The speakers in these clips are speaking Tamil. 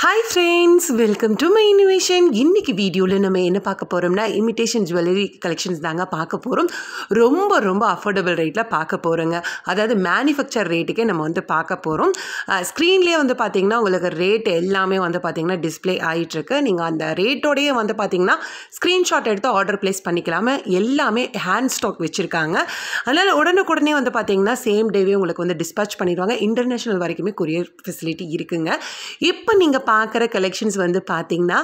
hi friends welcome to my innovation இன்னைக்கு வீடியோவில் நம்ம என்ன பார்க்க போகிறோம்னா இமிட்டேஷன் ஜுவல்லரி கலெக்ஷன்ஸ் தாங்க பார்க்க போகிறோம் ரொம்ப ரொம்ப அஃபோர்டபுள் ரேட்டில் பார்க்க போகிறோங்க அதாவது மேனுஃபேக்சர் ரேட்டுக்கே நம்ம வந்து பார்க்க போகிறோம் ஸ்க்ரீன்லேயே வந்து பார்த்தீங்கன்னா உங்களுக்கு ரேட் எல்லாமே வந்து பார்த்தீங்கன்னா டிஸ்ப்ளே ஆகிட்டுருக்கு நீங்கள் அந்த ரேட்டோடையே வந்து பார்த்தீங்கன்னா ஸ்க்ரீன்ஷாட் எடுத்து ஆர்டர் ப்ளேஸ் பண்ணிக்கலாம எல்லாமே ஹேண்ட் ஸ்டாக் வச்சுருக்காங்க அதனால் உடனுக்குடனே வந்து பார்த்தீங்கன்னா சேம் டேவே உங்களுக்கு வந்து டிஸ்பேச் பண்ணிடுவாங்க இன்டர்நேஷ்னல் வரைக்குமே கொரியர் ஃபெசிலிட்டி இருக்குங்க இப்போ நீங்கள் பார்க்குற கலெக்ஷன்ஸ் வந்து பார்த்தீங்கன்னா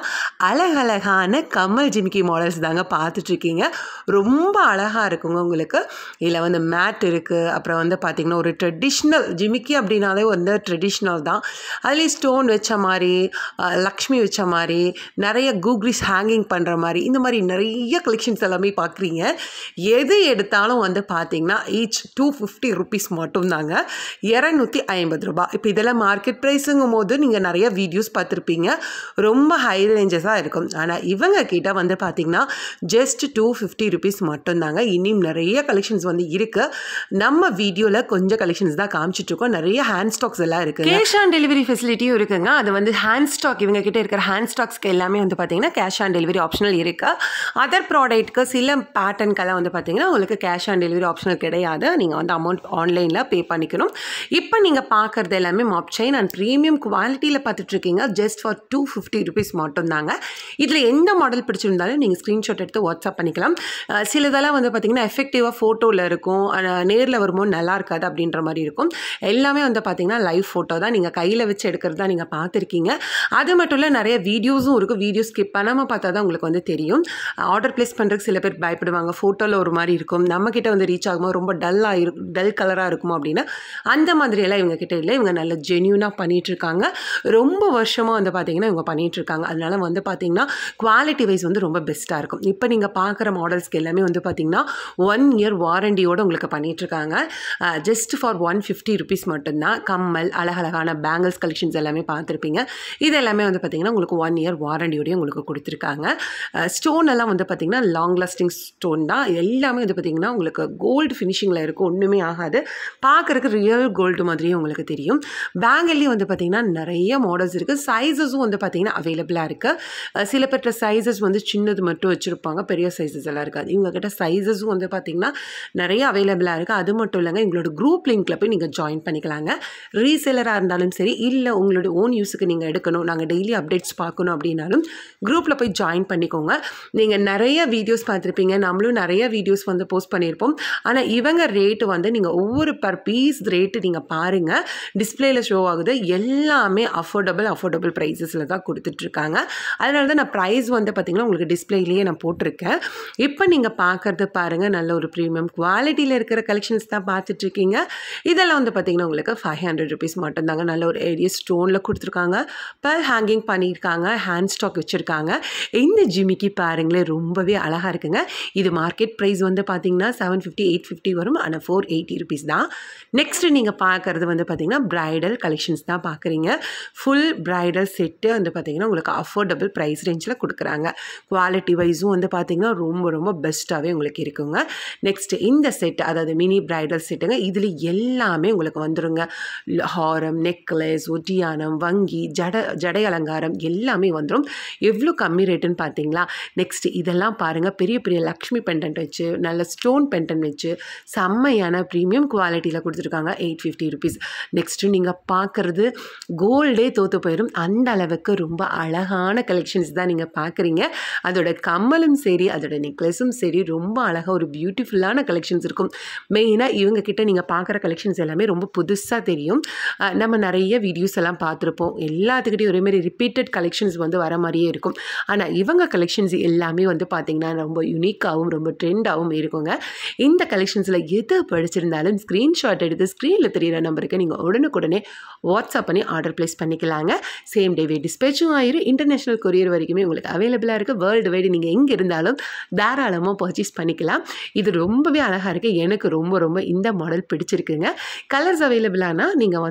அழகழகான கமல் ஜிமிக்கி மாடல்ஸ் தாங்க பார்த்துட்ருக்கீங்க ரொம்ப அழகாக இருக்குங்க உங்களுக்கு இதில் வந்து மேட் இருக்குது அப்புறம் வந்து பார்த்திங்கன்னா ஒரு ட்ரெடிஷ்னல் ஜிமிக்கி அப்படின்னாலே வந்து ட்ரெடிஷ்னல் தான் அதுலேயும் ஸ்டோன் வச்ச மாதிரி அஹ், லக்ஷ்மி வச்ச மாதிரி நிறைய கூக்ரிஸ் ஹேங்கிங் பண்ணுற மாதிரி இந்த மாதிரி நிறைய கலெக்ஷன்ஸ் எல்லாமே பார்க்குறீங்க எது எடுத்தாலும் வந்து பார்த்தீங்கன்னா ஈச் டூ ஃபிஃப்டி ருபீஸ் மட்டும்தாங்க இரநூத்தி ஐம்பது ரூபாய் இப்போ இதெல்லாம் மார்க்கெட் ப்ரைஸுங்கும் போது நீங்கள் நிறைய வீடியோஸ் பார்த்துருப்பீங்க ரொம்ப ஹை ரேஞ்சஸாக இருக்கும் ஆனால் இவங்க கிட்ட வந்து பார்த்தீங்கன்னா ஜஸ்ட் டூ ஃபிஃப்டி ருபீஸ் மட்டும்தாங்க இன்னும் நிறைய கலெக்ஷன்ஸ் வந்து இருக்குது நம்ம வீடியோவில் கொஞ்சம் கலெக்ஷன்ஸ் தான் காமிச்சிட்ருக்கோம் நிறைய ஹேண்ட் ஸ்டாக்ஸ் எல்லாம் இருக்குது கேஷ் ஆன் டெலிவரி ஃபெசிலிட்டியும் இருக்குங்க அது வந்து ஹேண்ட் ஸ்டாக் இவங்க கிட்ட இருக்கிற ஹேண்ட் ஸ்டாக்ஸ்க்கு எல்லாமே வந்து பார்த்தீங்கன்னா கேஷ் ஆன் டெலிவரி ஆப்ஷனல் இருக்குது அதர் ப்ராடக்ட்க்கு சில பேட்டர்னுக்கெல்லாம் வந்து பார்த்தீங்கன்னா உங்களுக்கு கேஷ் ஆன் டெலிவரி ஆப்ஷனல் கிடையாது நீங்கள் வந்து அமௌண்ட் ஆன்லைனில் பே பண்ணிக்கணும் இப்போ நீங்கள் பார்க்குறது எல்லாமே மாப் செயின் அண்ட் ப்ரீமியம் குவாலிட்டியில் பார்த்துட்ருக்கீங்க just for two fifty rupees மட்டும்தாங்க இதில் எந்த மாடல் பிடிச்சிருந்தாலும் நீங்கள் ஸ்க்ரீன்ஷாட் எடுத்து வாட்ஸ்அப் பண்ணிக்கலாம் அஹ் சிலதெல்லாம் வந்து பார்த்தீங்கன்னா எஃபெக்டிவாக ஃபோட்டோவில் இருக்கும் நேரில் வரும்போது நல்லா இருக்காது அப்படின்ற மாதிரி இருக்கும் எல்லாமே வந்து பார்த்தீங்கன்னா லைவ் ஃபோட்டோ தான் நீங்கள் கையில் வச்சு எடுக்கிறது தான் நீங்கள் பார்த்துருக்கீங்க அது மட்டும் இல்லை நிறைய வீடியோஸும் இருக்கும் வீடியோ ஸ்கிப் பண்ணாமல் பார்த்தா தான் உங்களுக்கு வந்து தெரியும் ஆர்டர் ப்ளேஸ் பண்ணுறதுக்கு சில பேர் பயப்படுவாங்க ஃபோட்டோவில் ஒரு மாதிரி இருக்கும் நம்மக்கிட்ட வந்து ரீச் ஆகும்போது ரொம்ப டல்லாக இருக்கும் டல் கலராக இருக்கும் அப்படின்னா அந்த மாதிரியெல்லாம் இவங்க கிட்ட இல்லை இவங்க நல்ல ஜென்யூனாக பண்ணிட்டு இருக்காங்க ரொம்ப வருஷமாக வந்து பார்த்தீங்கன்னா இவங்க பண்ணிட்டு இருக்காங்க அதனால வந்து பார்த்தீங்கன்னா குவாலிட்டி வைஸ் வந்து ரொம்ப பெஸ்ட்டாக இருக்கும் இப்போ நீங்கள் பார்க்குற மாடல்ஸ்க்கு எல்லாமே வந்து பார்த்தீங்கன்னா ஒன் இயர் வாரண்டியோடு உங்களுக்கு பண்ணிட்டு இருக்காங்க just for one fifty rupees மட்டும்தான் கம்மல் அழகழகான பேங்கிள்ஸ் கலெக்ஷன்ஸ் எல்லாமே பார்த்துருப்பீங்க இது எல்லாமே வந்து பார்த்தீங்கன்னா உங்களுக்கு ஒன் இயர் வாரண்டியோடய உங்களுக்கு கொடுத்துருக்காங்க ஸ்டோன் எல்லாம் வந்து பார்த்தீங்கன்னா லாங் லாஸ்டிங் ஸ்டோன் தான் இது எல்லாமே வந்து பார்த்தீங்கன்னா உங்களுக்கு கோல்டு ஃபினிஷிங்கில் இருக்கும் ஒன்றுமே ஆகாது பார்க்குறதுக்கு ரியல் கோல்டு மாதிரியே உங்களுக்கு தெரியும் பேங்கிள்லேயும் வந்து பார்த்தீங்கன்னா நிறைய மாடல்ஸ் இருக்குது சைஸஸும் வந்து பார்த்தீங்கன்னா அவைலபிளாக இருக்குது சில பேர்ட்ட சைஸஸ் வந்து சின்னது மட்டும் வச்சுருப்பாங்க பெரிய சைஸஸ் எல்லாம் இருக்காது இவங்ககிட்ட சைஸஸும் வந்து பார்த்தீங்கன்னா நிறைய அவைலபிளாக இருக்குது அது மட்டும் இல்லைங்க எங்களோட குரூப் லிங்க்கில் போய் நீங்கள் ஜாயின் பண்ணிக்கலாங்க ரீசேலராக இருந்தாலும் சரி இல்லை உங்களோட ஓன் யூஸுக்கு நீங்கள் எடுக்கணும் நாங்கள் டெய்லி அப்டேட்ஸ் பார்க்கணும் அப்படின்னாலும் குரூப்பில் போய் ஜாயின் பண்ணிக்கோங்க நீங்கள் நிறைய வீடியோஸ் பார்த்துருப்பீங்க நம்மளும் நிறைய வீடியோஸ் வந்து போஸ்ட் பண்ணியிருப்போம் ஆனால் இவங்க ரேட்டு வந்து நீங்கள் ஒவ்வொரு பர் பீஸ் ரேட்டு நீங்கள் பாருங்கள் டிஸ்பிளேல ஷோ ஆகுது எல்லாமே அஃபோர்டபுள் அஃபோர்டபுள் ப்ரைஸஸில் தான் கொடுத்துட்ருக்காங்க அதனால தான் நான் ப்ரைஸ் வந்து பார்த்திங்கன்னா உங்களுக்கு டிஸ்பிளேலேயே நான் போட்டிருக்கேன் இப்போ நீங்கள் பார்க்குறது பாருங்கள் நல்ல ஒரு ப்ரீமியம் குவாலிட்டியில் இருக்கிற கலெக்ஷன்ஸ் தான் பார்த்துட்ருக்கீங்க இதெல்லாம் வந்து பார்த்திங்கன்னா உங்களுக்கு ஃபைவ் ஹண்ட்ரட் ருபீஸ் மட்டும்தாங்க நல்ல ஒரு ஏரியா ஸ்டோனில் கொடுத்துருக்காங்க பர் ஹேங்கிங் பண்ணியிருக்காங்க ஹேண்ட் ஸ்டாக் வச்சுருக்காங்க இந்த ஜிமிக்கி பாருங்களேன் ரொம்பவே அழகாக இருக்குங்க இது மார்க்கெட் ப்ரைஸ் வந்து பார்த்தீங்கன்னா செவன் ஃபிஃப்டி எயிட் ஃபிஃப்டி வரும் ஆனால் ஃபோர் எயிட்டி ருபீஸ் தான் நெக்ஸ்ட்டு நீங்கள் பார்க்குறது வந்து பார்த்தீங்கன்னா ப்ரைடல் கலெக்ஷன்ஸ் தான் பார்க்குறீங்க ஃபுல் ப்ரைடல் செட்டு வந்து பார்த்தீங்கன்னா உங்களுக்கு அஃபோர்டபுள் ப்ரைஸ் ரேஞ்சில் கொடுக்குறாங்க குவாலிட்டி வைஸும் வந்து பார்த்தீங்கன்னா ரொம்ப ரொம்ப பெஸ்ட்டாகவே உங்களுக்கு இருக்குங்க நெக்ஸ்ட்டு இந்த செட் அதாவது மினி ப்ரைடல் செட்டுங்க இதில் எல்லாமே உங்களுக்கு வந்துருங்க ஹாரம் நெக்லஸ் ஒட்டியானம் வங்கி ஜட ஜடை அலங்காரம் எல்லாமே வந்துடும் எவ்வளோ கம்மி ரேட்டுன்னு பார்த்தீங்களா நெக்ஸ்ட் இதெல்லாம் பாருங்கள் பெரிய பெரிய லக்ஷ்மி பெண்டன்ட் வச்சு நல்ல ஸ்டோன் பெண்டன்ட் வச்சு செம்மையான ப்ரீமியம் குவாலிட்டியில் கொடுத்துருக்காங்க எயிட் ஃபிஃப்டி ருபீஸ் நெக்ஸ்ட்டு நீங்கள் பார்க்குறது கோல்டே தோற்று போயிடும் அந்த அளவுக்கு ரொம்ப அழகான கலெக்ஷன்ஸ் தான் நீங்கள் பார்க்குறீங்க அதோட கம்மலும் சரி அதோட நெக்லஸும் சரி ரொம்ப அழகாக ஒரு பியூட்டிஃபுல்லான கலெக்ஷன்ஸ் இருக்கும் மெயினாக இவங்க கிட்ட நீங்கள் பார்க்குற கலெக்ஷன்ஸ் எல்லாமே ரொம்ப புதுசாக தெரியும் அஹ் நம்ம நிறைய வீடியோஸ் எல்லாம் பார்த்துருப்போம் எல்லாத்துக்கிட்டையும் ஒரே மாதிரி ரிப்பீட்டட் கலெக்ஷன்ஸ் வந்து வர மாதிரியே இருக்கும் ஆனால் இவங்க கலெக்ஷன்ஸ் எல்லாமே வந்து பார்த்திங்கன்னா ரொம்ப யூனிக்காகவும் ரொம்ப ட்ரெண்டாகவும் இருக்குங்க இந்த கலெக்ஷன்ஸில் எது படிச்சிருந்தாலும் ஸ்க்ரீன்ஷாட் எடுத்து ஸ்க்ரீனில் தெரியிற நம்பருக்கு நீங்கள் உடனுக்குடனே வாட்ஸ்அப் பண்ணி ஆர்டர் ப்ளேஸ் பண்ணிக்கலாங்க சேம் டேவே டிஸ்பேச்சும் ஆயிரும் இன்டர்நேஷ்னல் கொரியர் வரைக்குமே உங்களுக்கு அவைலபிளாக இருக்குது வேர்ல்டு வைடு நீங்கள் எங்கே இருந்தாலும் தாராளமாக பர்ச்சேஸ் பண்ணிக்கலாம் இது ரொம்பவே அழகாக இருக்குது எனக்கு ரொம்ப ரொம்ப இந்த மாடல் பிடிச்சிருக்குங்க கலர்ஸ் அவைலபிளானா நீங்கள் வந்து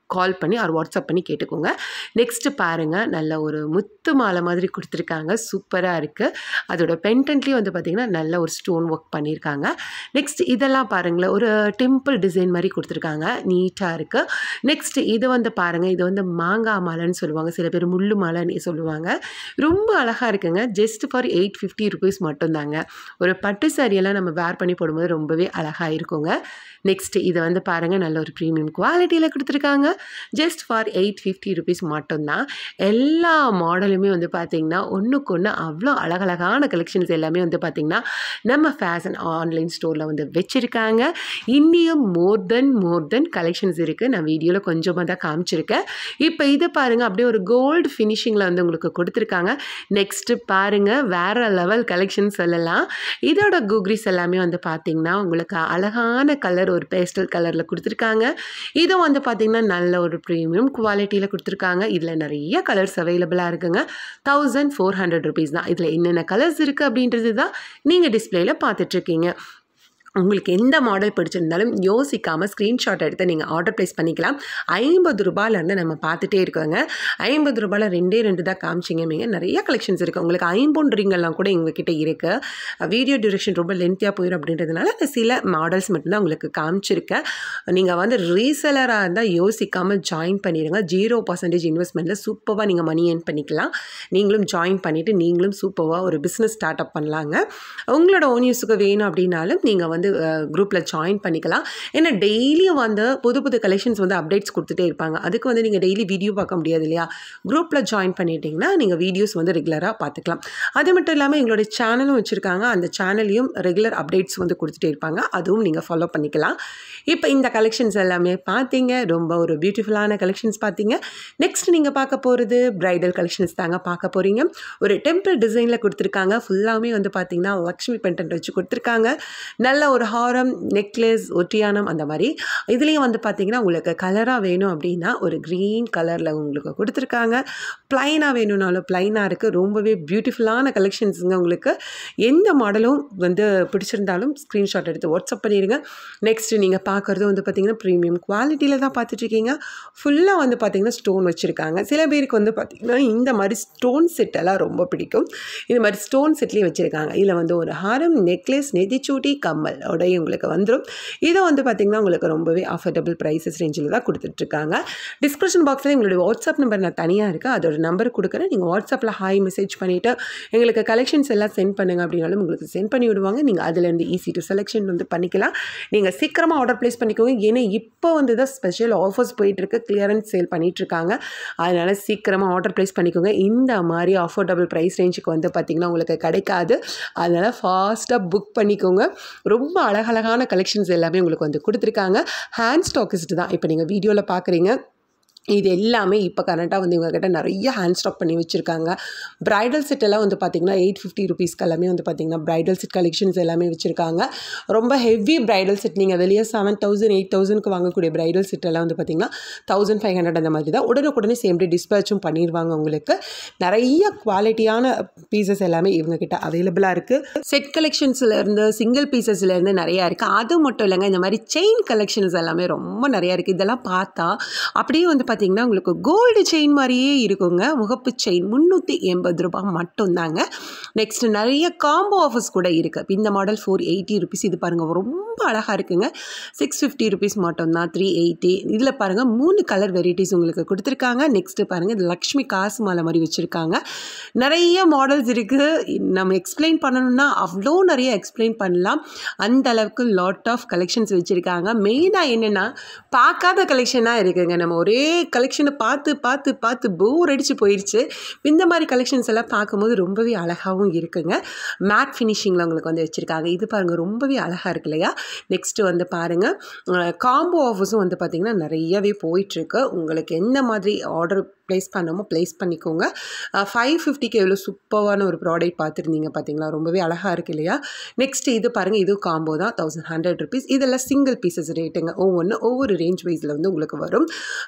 கால் பண்ணி ஆர் வாட்ஸ்அப் பண்ணி கேட்டுக்கோங்க நெக்ஸ்ட்டு பாருங்கள் நல்ல ஒரு முத்து மாலை மாதிரி கொடுத்துருக்காங்க சூப்பராக இருக்குது அதோட பென்டென்ட்லேயும் வந்து பார்த்திங்கன்னா நல்ல ஒரு ஸ்டோன் ஒர்க் பண்ணியிருக்காங்க நெக்ஸ்ட் இதெல்லாம் பாருங்களேன் ஒரு டெம்பிள் டிசைன் மாதிரி கொடுத்துருக்காங்க நீட்டாக இருக்குது நெக்ஸ்ட் இது வந்து பாருங்கள் இது வந்து மாங்காய் மாலைன்னு சொல்லுவாங்க சில பேர் முள்ளு மாலைன்னு சொல்லுவாங்க ரொம்ப அழகாக இருக்குங்க just for eight fifty rupees மட்டும்தாங்க ஒரு பட்டு சாரியெல்லாம் நம்ம வேர் பண்ணி போடும்போது ரொம்பவே அழகாக இருக்குங்க நெக்ஸ்ட் இதை வந்து பாருங்கள் நல்ல ஒரு ப்ரீமியம் குவாலிட்டியில் கொடுத்துருக்காங்க just for eight fifty rupees மட்டும்தான் எல்லா மாடலுமே வந்து பார்த்திங்கன்னா ஒன்றுக்கு ஒன்று அவ்வளோ அழகழகான கலெக்ஷன்ஸ் எல்லாமே வந்து பார்த்திங்கன்னா நம்ம ஃபேஷன் ஆன்லைன் ஸ்டோரில் வந்து வச்சுருக்காங்க இன்னியும் மோர் தென் மோர் தென் கலெக்ஷன்ஸ் இருக்குது நான் வீடியோவில் கொஞ்சமாக தான் காமிச்சிருக்கேன் இப்போ இது பாருங்கள் அப்படியே ஒரு கோல்டு ஃபினிஷிங்கில் வந்து உங்களுக்கு கொடுத்துருக்காங்க நெக்ஸ்ட்டு பாருங்கள் வேறு லெவல் கலெக்ஷன் சொல்லலாம் இதோட குக்ரிஸ் எல்லாமே வந்து பார்த்திங்கன்னா உங்களுக்கு அழகான கலர் ஒரு பேஸ்டல் கலரில் கொடுத்துருக்காங்க இதுவும் வந்து பார்த்திங்கன்னா நல்ல ஒரு ப்ரீமியம் குவாலிட்டியில் கொடுத்துருக்காங்க இதில் நிறைய கலர்ஸ் அவைலபிளாக இருக்குங்க தௌசண்ட் ஃபோர் ஹண்ட்ரட் ருபீஸ் தான் இதில் என்னென்ன கலர்ஸ் இருக்குது அப்படின்றது தான் நீங்கள் டிஸ்பிளேயில் பார்த்துட்ருக்கீங்க உங்களுக்கு எந்த மாடல் பிடிச்சிருந்தாலும் யோசிக்காமல் ஸ்க்ரீன்ஷாட் எடுத்து நீங்கள் ஆர்டர் ப்ளேஸ் பண்ணிக்கலாம் ஐம்பது ரூபாயிலேருந்து நம்ம பார்த்துட்டே இருக்கோங்க ஐம்பது ரூபாயில் ரெண்டே ரெண்டு தான் காமிச்சிங்க நிறைய கலெக்ஷன்ஸ் இருக்குது உங்களுக்கு ஐம்பொன் ரிங்கெல்லாம் கூட எங்ககிட்ட இருக்குது வீடியோ டியூரேஷன் ரொம்ப லென்த்தியாக போயிடும் அப்படின்றதுனால நான் சில மாடல்ஸ் மட்டும்தான் உங்களுக்கு காமிச்சிருக்கேன் நீங்கள் வந்து ரீசெலராக இருந்தால் யோசிக்காமல் ஜாயின் பண்ணிடுங்க ஜீரோ பர்சன்டேஜ் இன்வெஸ்ட்மெண்ட்டில் சூப்பராக நீங்கள் மணி ஏர்ன் பண்ணிக்கலாம் நீங்களும் ஜாயின் பண்ணிவிட்டு நீங்களும் சூப்பராக ஒரு பிஸ்னஸ் ஸ்டார்ட் அப் பண்ணலாங்க உங்களோட ஓன் யூஸுக்கு வேணும் அப்படின்னாலும் நீங்கள் வந்து குரூப்பில் ஜாயின் பண்ணிக்கலாம் ஏன்னா டெய்லியும் வந்து புது புது கலெக்ஷன்ஸ் வந்து அப்டேட்ஸ் கொடுத்துட்டே இருப்பாங்க அதுக்கு வந்து நீங்கள் டெய்லி வீடியோ பார்க்க முடியாது இல்லையா குரூப்பில் ஜாயின் பண்ணிட்டீங்கன்னா நீங்கள் வீடியோஸ் வந்து ரெகுலராக பார்த்துக்கலாம் அது மட்டும் இல்லாமல் எங்களுடைய சேனலும் வச்சுருக்காங்க அந்த சேனல்லையும் ரெகுலர் அப்டேட்ஸ் வந்து கொடுத்துட்டே இருப்பாங்க அதுவும் நீங்கள் ஃபாலோ பண்ணிக்கலாம் இப்போ இந்த கலெக்ஷன்ஸ் எல்லாமே பார்த்தீங்க ரொம்ப ஒரு பியூட்டிஃபுல்லான கலெக்ஷன்ஸ் பார்த்தீங்க நெக்ஸ்ட் நீங்கள் பார்க்க போகிறது ப்ரைடல் கலெக்ஷன்ஸ் தாங்க பார்க்க போகிறீங்க ஒரு டெம்பிள் டிசைனில் கொடுத்துருக்காங்க ஃபுல்லாமே வந்து பார்த்தீங்கன்னா லக்ஷ்மி பென்டென்ட் வச்சு கொடுத்துருக்காங்க நல்ல ஒரு ஹாரம் நெக்லஸ் ஒட்டியானம் அந்த மாதிரி இதுலேயும் வந்து பார்த்திங்கன்னா உங்களுக்கு கலராக வேணும் அப்படின்னா ஒரு க்ரீன் கலரில் உங்களுக்கு கொடுத்துருக்காங்க ப்ளைனாக வேணும்னாலும் ப்ளைனாக இருக்குது ரொம்பவே பியூட்டிஃபுல்லான கலெக்ஷன்ஸுங்க உங்களுக்கு எந்த மாடலும் வந்து பிடிச்சிருந்தாலும் ஸ்க்ரீன்ஷாட் எடுத்து வாட்ஸ்அப் பண்ணிடுங்க நெக்ஸ்ட்டு நீங்கள் பார்க்குறது வந்து பார்த்திங்கன்னா ப்ரீமியம் குவாலிட்டியில் தான் பார்த்துட்ருக்கீங்க ஃபுல்லாக வந்து பார்த்திங்கன்னா ஸ்டோன் வச்சுருக்காங்க சில பேருக்கு வந்து பார்த்திங்கன்னா இந்த மாதிரி ஸ்டோன் செட்டெல்லாம் ரொம்ப பிடிக்கும் இந்த மாதிரி ஸ்டோன் செட்லேயே வச்சுருக்காங்க இதில் வந்து ஒரு ஹாரம் நெக்லஸ் நெதிச்சூட்டி கம்மல் உடைய உங்களுக்கு வந்துடும் இதை வந்து பார்த்திங்கன்னா உங்களுக்கு ரொம்பவே அஃபோர்டபுள் ப்ரைஸஸ் ரேஞ்சில் தான் கொடுத்துட்ருக்காங்க டிஸ்கிரிப்ஷன் பாக்ஸில் எங்களுடைய வாட்ஸ்அப் நம்பர் நான் தனியாக இருக்குது அதோட நம்பர் கொடுக்குறேன் நீங்கள் வாட்ஸ்அப்பில் ஹாய் மெசேஜ் பண்ணிவிட்டு எங்களுக்கு கலெக்ஷன்ஸ் எல்லாம் சென்ட் பண்ணுங்க அப்படின்னாலும் உங்களுக்கு சென்ட் பண்ணி விடுவாங்க நீங்கள் அதுலேருந்து ஈஸி டு செலெக்ஷன் வந்து பண்ணிக்கலாம் நீங்கள் சீக்கிரமாக ஆர்டர் ப்ளேஸ் பண்ணிக்கோங்க ஏன்னா இப்போ வந்து தான் ஸ்பெஷல் ஆஃபர்ஸ் போயிட்டுருக்கு கிளியரன்ஸ் சேல் பண்ணிகிட்ருக்காங்க அதனால் சீக்கிரமாக ஆர்டர் ப்ளேஸ் பண்ணிக்கோங்க இந்த மாதிரி அஃபோர்டபுள் ப்ரைஸ் ரேஞ்சுக்கு வந்து பார்த்திங்கன்னா உங்களுக்கு கிடைக்காது அதனால் ஃபாஸ்ட்டாக புக் பண்ணிக்கோங்க ரொம்ப அழகழகான கலெக்ஷன்ஸ் எல்லாமே உங்களுக்கு வந்து கொடுத்துருக்காங்க ஹேண்ட் ஸ்டாக்கிஸ்ட் தான் இப்போ நீங்கள் வீடியோவில் பார்க்குறீங்க இது எல்லாமே இப்போ கரண்ட்டாக வந்து இவங்ககிட்ட நிறைய ஹேண்ட் ஸ்டாக் பண்ணி வச்சுருக்காங்க ப்ரைடல் செட் எல்லாம் வந்து பார்த்திங்கன்னா எயிட் ஃபிஃப்டி ருபீஸ்க்கு எல்லாமே வந்து பார்த்திங்கன்னா ப்ரைடல் செட் கலெக்ஷன்ஸ் எல்லாமே வச்சுருக்காங்க ரொம்ப ஹெவி ப்ரைடல் செட் நீங்கள் வெளியே செவன் தௌசண்ட் எயிட் தௌசண்ட்க்கு வாங்கக்கூடிய ப்ரைடல் செட் எல்லாம் வந்து பார்த்திங்கன்னா தௌசண்ட் ஃபைவ் ஹண்ட்ரட் அந்த மாதிரி தான் உடனுக்குடனே சேம் டே டிஸ்பேச்சும் பண்ணிடுவாங்க உங்களுக்கு நிறைய குவாலிட்டியான பீசஸ் எல்லாமே இவங்ககிட்ட அவைலபிளாக இருக்குது செட் கலெக்ஷன்ஸ்லேருந்து சிங்கிள் பீசஸ்லேருந்து நிறையா இருக்குது அது மட்டும் இல்லைங்க இந்த மாதிரி செயின் கலெக்ஷன்ஸ் எல்லாமே ரொம்ப நிறையா இருக்குது இதெல்லாம் பார்த்தா அப்படியே வந்து பார்த்திங்கன்னா உங்களுக்கு கோல்டு செயின் மாதிரியே இருக்குங்க முகப்பு செயின் முந்நூற்றி எண்பது ரூபாய் மட்டும்தாங்க நெக்ஸ்ட் நிறைய காம்போ ஆஃபர்ஸ் கூட இருக்குது இந்த மாடல் ஃபோர் எயிட்டி ருபீஸ் இது பாருங்கள் ரொம்ப அழகாக இருக்குங்க சிக்ஸ் ஃபிஃப்டி ருபீஸ் மட்டும்தான் த்ரீ எயிட்டி இதில் பாருங்கள் மூணு கலர் வெரைட்டிஸ் உங்களுக்கு கொடுத்துருக்காங்க நெக்ஸ்ட்டு பாருங்கள் இது லக்ஷ்மி காசு மாலை மாதிரி வச்சுருக்காங்க நிறைய மாடல்ஸ் இருக்குது நம்ம எக்ஸ்பிளைன் பண்ணணும்னா அவ்வளோ நிறைய எக்ஸ்பிளைன் பண்ணலாம் அந்த அளவுக்கு லாட் ஆஃப் கலெக்ஷன்ஸ் வச்சுருக்காங்க மெயினாக என்னென்னா பார்க்காத கலெக்ஷனாக இருக்குங்க நம்ம ஒரே கலெக்ஷனை பார்த்து பார்த்து பார்த்து போர் அடித்து போயிடுச்சு இந்த மாதிரி கலெக்ஷன்ஸ் எல்லாம் பார்க்கும்போது ரொம்பவே அழகாகவும் இருக்குங்க மேட் ஃபினிஷிங்கில் உங்களுக்கு வந்து வச்சுருக்காங்க இது பாருங்கள் ரொம்பவே அழகாக இருக்கு இல்லையா நெக்ஸ்ட்டு வந்து பாருங்கள் காம்போ ஆஃபர்ஸும் வந்து பார்த்திங்கன்னா நிறையவே போயிட்டுருக்கு உங்களுக்கு எந்த மாதிரி ஆர்டர் ப்ளேஸ் பண்ணமோ ப்ளேஸ் பண்ணிக்கோங்க ஃபைவ் ஃபிஃப்டிக்கு எவ்வளோ சூப்பரான ஒரு ப்ராடக்ட் பார்த்துருந்தீங்க பார்த்தீங்களா ரொம்பவே அழகாக இருக்கு இல்லையா நெக்ஸ்ட் இது பாருங்கள் இது காம்போ தான் தௌசண்ட் ஹண்ட்ரட் ருபீஸ் இதெல்லாம் சிங்கிள் பீசஸ் ரேட்டுங்க ஒவ்வொன்று ஒவ்வொரு ரேஞ்ச் வைஸில் வந்து உங்களுக்கு வரும்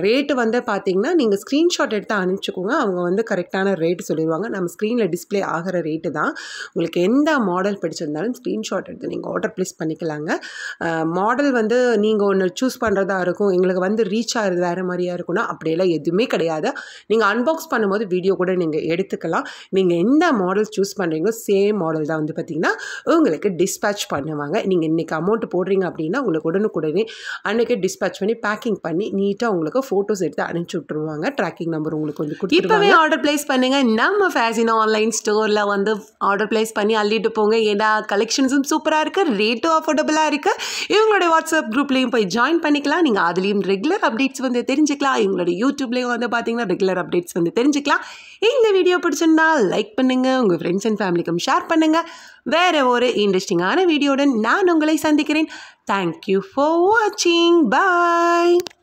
ரேட்டு வந்து பார்த்தீங்கன்னா நீங்கள் ஸ்க்ரீன்ஷாட் எடுத்து அனுப்பிச்சிக்கோங்க அவங்க வந்து கரெக்டான ரேட்டு சொல்லிடுவாங்க நம்ம ஸ்க்ரீனில் டிஸ்ப்ளே ஆகிற ரேட்டு தான் உங்களுக்கு எந்த மாடல் பிடிச்சிருந்தாலும் ஸ்க்ரீன்ஷாட் எடுத்து நீங்கள் ஆர்டர் ப்ளேஸ் பண்ணிக்கலாங்க மாடல் வந்து நீங்கள் ஒன்று சூஸ் பண்ணுறதா இருக்கும் எங்களுக்கு வந்து ரீச் ஆகிறது வேறு மாதிரியா இருக்கும்னா அப்படியெல்லாம் எதுவுமே கிடையாது நீங்கள் அன்பாக்ஸ் பண்ணும்போது வீடியோ கூட நீங்கள் எடுத்துக்கலாம் நீங்கள் எந்த மாடல் சூஸ் பண்ணுறீங்களோ சேம் மாடல் தான் வந்து பார்த்திங்கன்னா உங்களுக்கு டிஸ்பேச் பண்ணுவாங்க நீங்கள் இன்றைக்கி அமௌண்ட் போடுறீங்க அப்படின்னா உங்களுக்கு உடனுக்குடனே அன்றைக்கே டிஸ்பேச் பண்ணி பேக்கிங் பண்ணி நீட்டாக உங்களுக்கு ஃபோட்டோஸ் எடுத்து அனுப்பிச்சி விட்ருவாங்க ட்ராக்கிங் நம்பர் உங்களுக்கு வந்து கொடுத்துருவாங்க இப்போவே ஆர்டர் பிளேஸ் பண்ணுங்க நம்ம ஃபேஷன் ஆன்லைன் ஸ்டோரில் வந்து ஆர்டர் பிளேஸ் பண்ணி அள்ளிட்டு போங்க ஏன்னா கலெக்ஷன்ஸும் சூப்பராக இருக்குது ரேட்டும் அஃபோர்டபுளாக இருக்குது இவங்களுடைய வாட்ஸ்அப் குரூப்லேயும் போய் ஜாயின் பண்ணிக்கலாம் நீங்கள் அதுலேயும் ரெகுலர் அப்டேட்ஸ் வந்து தெரிஞ்சுக்கலாம் இவங்களுடைய யூடியூப்லேயும் வந்து பார்த்தீங்கன்னா ரெகுலர் அப்டேட்ஸ் வந்து தெரிஞ்சுக்கலாம் இந்த வீடியோ பிடிச்சிருந்தா லைக் பண்ணுங்கள் உங்கள் ஃப்ரெண்ட்ஸ் அண்ட் ஃபேமிலிக்கும் ஷேர் பண்ணுங்கள் வேறு ஒரு இன்ட்ரெஸ்டிங்கான வீடியோடன் நான் உங்களை சந்திக்கிறேன் தேங்க்யூ ஃபார் வாட்சிங் பாய்